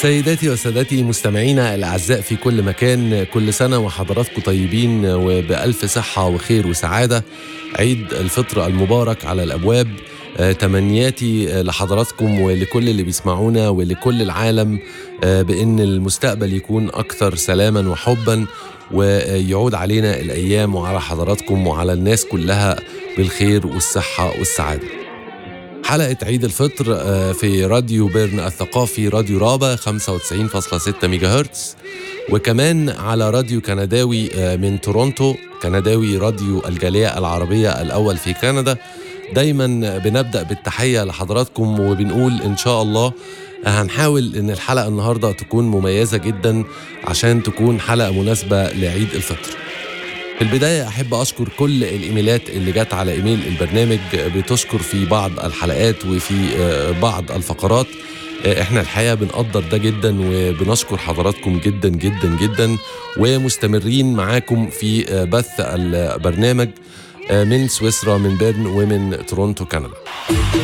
سيداتي وسادتي مستمعينا الأعزاء في كل مكان كل سنة وحضراتكم طيبين وبألف صحة وخير وسعادة عيد الفطر المبارك على الأبواب آه، تمنياتي آه، لحضراتكم ولكل اللي بيسمعونا ولكل العالم آه، بأن المستقبل يكون أكثر سلاما وحبا ويعود علينا الأيام وعلى حضراتكم وعلى الناس كلها بالخير والصحة والسعادة حلقة عيد الفطر آه، في راديو بيرن الثقافي راديو رابا 95.6 ميجا هرتز وكمان على راديو كنداوي آه، من تورونتو كنداوي راديو الجالية العربية الأول في كندا دايما بنبدأ بالتحية لحضراتكم وبنقول إن شاء الله هنحاول إن الحلقة النهاردة تكون مميزة جدا عشان تكون حلقة مناسبة لعيد الفطر في البداية أحب أشكر كل الإيميلات اللي جت على إيميل البرنامج بتشكر في بعض الحلقات وفي آه، بعض الفقرات آه، احنا الحقيقة بنقدر ده جدا وبنشكر حضراتكم جدا جدا جدا ومستمرين معاكم في آه، بث البرنامج آه، من سويسرا من بيرن ومن تورونتو كندا